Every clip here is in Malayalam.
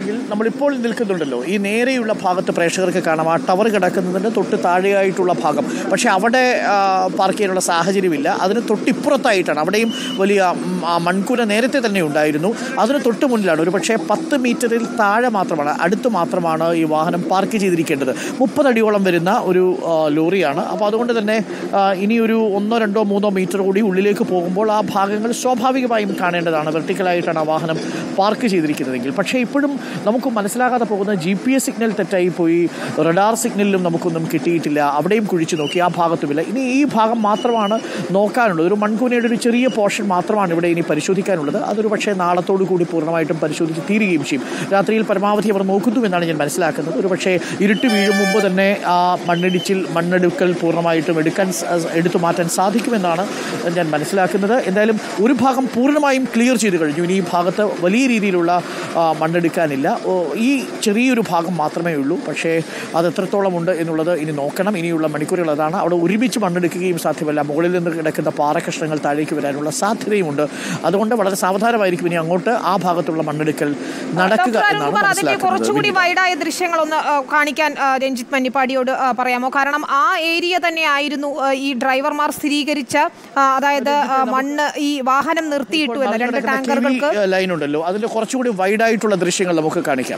നമ്മളിപ്പോൾ നിൽക്കുന്നുണ്ടല്ലോ ഈ നേരെയുള്ള ഭാഗത്ത് പ്രേക്ഷകർക്ക് കാണാം ആ ടവർ കിടക്കുന്നതിൻ്റെ തൊട്ട് താഴെയായിട്ടുള്ള ഭാഗം പക്ഷേ അവിടെ ആ, പാർക്ക് ചെയ്യാനുള്ള സാഹചര്യമില്ല അതിന് തൊട്ടിപ്പുറത്തായിട്ടാണ് അവിടെയും വലിയ ഉം, ആ മൺകൂര നേരത്തെ തന്നെ ഉണ്ടായിരുന്നു അതിന് തൊട്ട് മുന്നിലാണ് ഒരു പക്ഷേ പത്ത് മീറ്ററിൽ താഴെ മാത്രമാണ് അടുത്ത് മാത്രമാണ് ഈ വാഹനം പാർക്ക് ചെയ്തിരിക്കേണ്ടത് മുപ്പതടിയോളം വരുന്ന ഒരു ആ, ലോറിയാണ് അപ്പോൾ അതുകൊണ്ട് തന്നെ ആ, ഇനിയൊരു ഒന്നോ രണ്ടോ മൂന്നോ മീറ്റർ കൂടി ഉള്ളിലേക്ക് പോകുമ്പോൾ ആ ഭാഗങ്ങൾ സ്വാഭാവികമായും കാണേണ്ടതാണ് വെർട്ടിക്കലായിട്ടാണ് ആ വാഹനം പാർക്ക് ചെയ്തിരിക്കുന്നതെങ്കിൽ പക്ഷേ ഇപ്പോഴും നമുക്ക് മനസ്സിലാകാതെ പോകുന്ന ജി പി എസ് സിഗ്നൽ തെറ്റായി പോയി റഡാർ സിഗ്നലിലും നമുക്കൊന്നും കിട്ടിയിട്ടില്ല അവിടെയും കുഴിച്ചു നോക്കി ആ ഭാഗത്തുമില്ല ഇനി ഈ ഭാഗം മാത്രമാണ് നോക്കാനുള്ളത് ഒരു മൺകൂനയുടെ ഒരു ചെറിയ പോർഷൻ മാത്രമാണ് ഇവിടെ ഇനി പരിശോധിക്കാനുള്ളത് അതൊരു പക്ഷേ നാളത്തോടു കൂടി പൂർണ്ണമായിട്ടും പരിശോധിച്ച് തീരുകയും ചെയ്യും രാത്രിയിൽ പരമാവധി അവർ നോക്കുന്നു എന്നാണ് ഞാൻ മനസ്സിലാക്കുന്നത് ഒരു പക്ഷേ ഇരുട്ട് വീഴും മുമ്പ് തന്നെ ആ മണ്ണിടിച്ചിൽ മണ്ണെടുക്കൽ പൂർണ്ണമായിട്ടും എടുക്കാൻ സ- എടുത്തു മാറ്റാൻ സാധിക്കുമെന്നാണ് ഞാൻ മനസ്സിലാക്കുന്നത് എന്തായാലും ഒരു ഭാഗം പൂർണ്ണമായും ക്ലിയർ ചെയ്ത് കഴിഞ്ഞു ഇനി ഈ ഭാഗത്ത് വലിയ രീതിയിലുള്ള ആ, മണ്ണെടുക്കാനില്ല ഓ, ഈ ചെറിയൊരു ഭാഗം മാത്രമേ ഉള്ളൂ പക്ഷേ അത് എത്രത്തോളം ഉണ്ട് എന്നുള്ളത് ഇനി നോക്കണം ഇനിയുള്ള മണിക്കൂറുകൾ അതാണ് അവിടെ ഒരുമിച്ച് മണ്ണെടുക്കുകയും സാധ്യമല്ല മുകളിൽ നിന്ന് കിടക്കുന്ന പാറക്കഷ്ണങ്ങൾ താഴേക്ക് വരാനുള്ള സാധ്യതയുമുണ്ട് അതുകൊണ്ട് വളരെ സാവധാനമായിരിക്കും ഇനി അങ്ങോട്ട് ആ ഭാഗത്തുള്ള മണ്ണെടുക്കൽ നടക്കുക ഡോക്ടർ എന്നാണ് അരുൺകുമാർ അതിന്റെ കുറച്ചുകൂടി മനസ്സിലാക്കുന്നത് വൈഡായ ദൃശ്യങ്ങൾ ഒന്ന് ആ, കാണിക്കാൻ ആ, രഞ്ജിത്ത് മന്നിപ്പാടിയോട് ആ, പറയാമോ കാരണം ആ ഏരിയ തന്നെ ആയിരുന്നു ആ, ഈ ഡ്രൈവർമാർ സ്ഥിരീകരിച്ച ആ, അതായത് ആ, മണ്ണ് ഈ വാഹനം നിർത്തിയിട്ടു എന്ന് രണ്ട് ടാങ്കറുകൾക്ക് ലൈൻ ഉണ്ടല്ലോ അതിന്റെ കുറച്ചുകൂടി വൈഡായിട്ടുള്ള ദൃശ്യങ്ങൾ നമുക്ക് കാണിക്കാം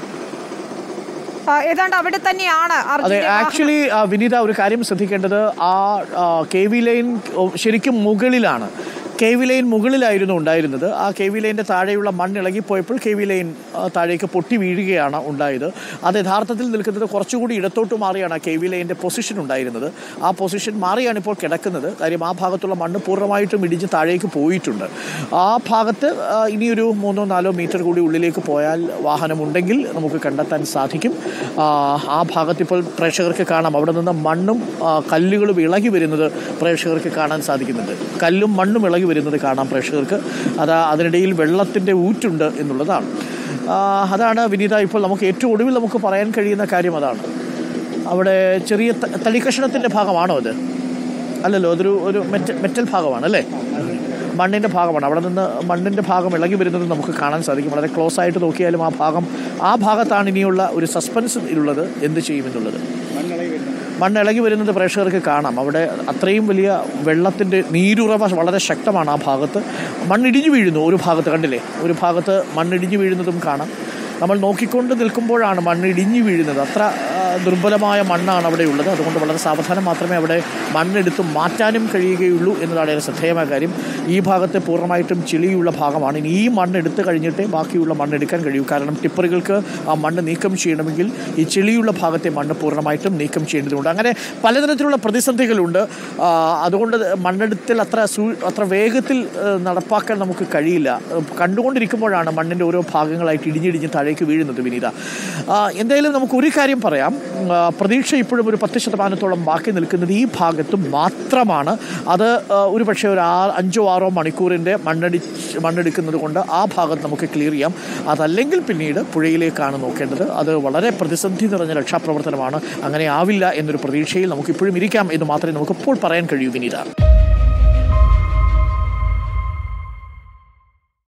ആ, ഏതാണ്ട് അവിടെ തന്നെയാണ് അതെ അർജുന്റെ വാഹനം. ആക്ച്വലി വിനീത ഒരു കാര്യം ശ്രദ്ധിക്കേണ്ടത് ആ കെ വി ലൈൻ ഓ, ശരിക്കും മുകളിലാണ് കെ വി ലൈൻ മുകളിലായിരുന്നു ഉണ്ടായിരുന്നത് ആ കെ വി ലൈൻ്റെ താഴെയുള്ള മണ്ണ് ഇളകിപ്പോയപ്പോൾ കെ വി ലൈൻ ആ, താഴേക്ക് പൊട്ടി വീഴുകയാണ് ഉണ്ടായത് അത് യഥാർത്ഥത്തിൽ നിൽക്കുന്നത് കുറച്ചുകൂടി ഇടത്തോട്ട് മാറിയാണ് ആ കെ വി ലൈൻ്റെ പൊസിഷൻ ഉണ്ടായിരുന്നത് ആ പൊസിഷൻ മാറിയാണ് ഇപ്പോൾ കിടക്കുന്നത് കാര്യം ആ ഭാഗത്തുള്ള മണ്ണ് പൂർണ്ണമായിട്ടും ഇടിഞ്ഞ് താഴേക്ക് പോയിട്ടുണ്ട് ആ ഭാഗത്ത് ആ, ഇനിയൊരു മൂന്നോ നാലോ മീറ്റർ കൂടി ഉള്ളിലേക്ക് പോയാൽ വാഹനമുണ്ടെങ്കിൽ നമുക്ക് കണ്ടെത്താൻ സാധിക്കും ആ, ആ ഭാഗത്ത് ഇപ്പോൾ പ്രേക്ഷകർക്ക് കാണാം അവിടെ നിന്ന് മണ്ണും ആ, കല്ലുകളും ഇളകി വരുന്നത് പ്രേക്ഷകർക്ക് കാണാൻ സാധിക്കുന്നുണ്ട് കല്ലും മണ്ണും ഇളകി വരുന്നത് കാണാം പ്രേക്ഷകർക്ക് അത് അതിനിടയിൽ വെള്ളത്തിൻ്റെ ഊറ്റുണ്ട് എന്നുള്ളതാണ് ആ, അതാണ് വിനീത ഇപ്പോൾ നമുക്ക് ഏറ്റവും ഒടുവിൽ നമുക്ക് പറയാൻ കഴിയുന്ന കാര്യം അതാണ് അവിടെ ചെറിയ ത- തടിക്കഷണത്തിൻ്റെ ഭാഗമാണോ അത് അല്ലല്ലോ അതൊരു ഒരു മെറ്റൽ മെറ്റൽ ഭാഗമാണ് അല്ലേ മണ്ണിൻ്റെ ഭാഗമാണ് അവിടെ നിന്ന് മണ്ണിൻ്റെ ഭാഗം ഇളകി വരുന്നത് നമുക്ക് കാണാൻ സാധിക്കും വളരെ ക്ലോസ് ആയിട്ട് നോക്കിയാലും ആ ഭാഗം ആ ഭാഗത്താണ് ഇനിയുള്ള ഒരു സസ്പെൻസ് ഉള്ളത് എന്ത് ചെയ്യുമെന്നുള്ളത് മണ്ണ് ഇളകി വരുന്നത് പ്രേക്ഷകർക്ക് കാണാം അവിടെ അത്രയും വലിയ വെള്ളത്തിൻ്റെ നീരുറവ വളരെ ശക്തമാണ് ആ ഭാഗത്ത് മണ്ണിടിഞ്ഞു വീഴുന്നു ഒരു ഭാഗത്ത് കണ്ടില്ലേ ഒരു ഭാഗത്ത് മണ്ണിടിഞ്ഞു വീഴുന്നതും കാണാം നമ്മൾ നോക്കിക്കൊണ്ട് നിൽക്കുമ്പോഴാണ് മണ്ണ് ഇടിഞ്ഞു വീഴുന്നത് അത്ര ആ, ദുർബലമായ മണ്ണാണ് അവിടെ ഉള്ളത് അതുകൊണ്ട് വളരെ സാവധാനം മാത്രമേ അവിടെ മണ്ണെടുത്ത് മാറ്റാനും കഴിയുകയുള്ളൂ എന്നതാണ് ഏറെ ശ്രദ്ധേയമായ കാര്യം ഈ ഭാഗത്തെ പൂർണ്ണമായിട്ടും ചെളിയുള്ള ഭാഗമാണ് ഇനി ഈ മണ്ണ് എടുത്തു കഴിഞ്ഞിട്ടേ ബാക്കിയുള്ള മണ്ണ് എടുക്കാൻ കഴിയൂ കാരണം ടിപ്പറുകൾക്ക് ആ മണ്ണ് നീക്കം ചെയ്യണമെങ്കിൽ ഈ ചെളിയുള്ള ഭാഗത്തെ മണ്ണ് പൂർണ്ണമായിട്ടും നീക്കം ചെയ്യേണ്ടതുണ്ട് അങ്ങനെ പലതരത്തിലുള്ള പ്രതിസന്ധികളുണ്ട് ആ, അതുകൊണ്ട് മണ്ണെടുത്തിൽ അത്ര സൂ അത്ര വേഗത്തിൽ ആ, നടപ്പാക്കാൻ നമുക്ക് കഴിയില്ല ആ, കണ്ടുകൊണ്ടിരിക്കുമ്പോഴാണ് മണ്ണിൻ്റെ ഓരോ ഭാഗങ്ങളായിട്ട് ഇടിഞ്ഞിടിഞ്ഞ് താഴേക്ക് വീഴുന്നത് വിനീത ആ, എന്തായാലും നമുക്ക് ഒരു കാര്യം പറയാം ആ, പ്രതീക്ഷ ഇപ്പോഴും ഒരു പത്ത് ശതമാനത്തോളം ബാക്കി നിൽക്കുന്നത് ഈ ഭാഗത്ത് മാത്രമാണ് അത് ആ, ഒരു പക്ഷേ ഒരു ആ അഞ്ചോ ആറോ മണിക്കൂറിൻ്റെ മണ്ണടി മണ്ണെടുക്കുന്നത് കൊണ്ട് ആ ഭാഗത്ത് നമുക്ക് ക്ലിയർ ചെയ്യാം അതല്ലെങ്കിൽ പിന്നീട് പുഴയിലേക്കാണ് നോക്കേണ്ടത് അത് വളരെ പ്രതിസന്ധി നിറഞ്ഞ രക്ഷാപ്രവർത്തനമാണ് അങ്ങനെ ആവില്ല എന്നൊരു പ്രതീക്ഷയിൽ നമുക്കിപ്പോഴും ഇരിക്കാം എന്ന് മാത്രമേ നമുക്കിപ്പോൾ പറയാൻ കഴിയൂ വിനീത